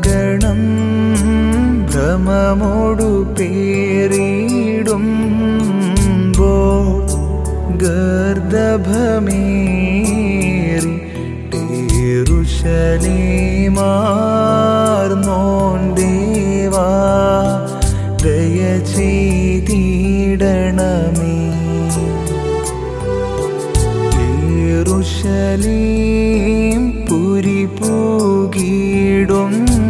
ഗണം ഭ്രമമോടു പേരിടുമ്പോൾ ഗർദഭമേറി ടേറുശലേമാർന്നോൻ ദേവാ ദയ ചെയ്തിടണമേ യേറുശലേം പുരി പൂകിടും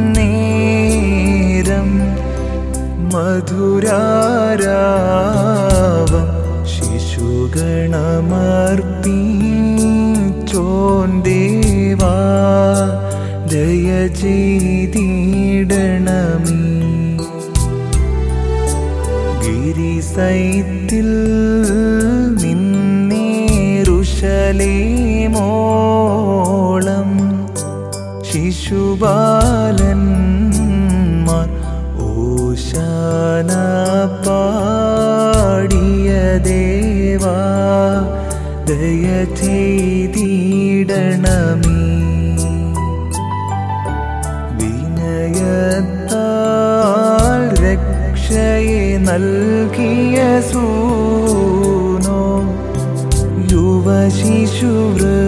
നേരം മധുരാരാവം ശിശുഗണമർപ്പിച്ചോൻ ദേവാ ദയ ചെയ്തിടണമേ ഗിരിസൈത്തിൽ നിന്നേറുശലേമോളം ശിശുബാലന്മാർ ഓശാന പാടിയ ദേവാ ദയ ചെയ്തിടണമേ വിനയത്താൽ രക്ഷയെ നൽകിയ സൂനോ യുവശിശുവൃ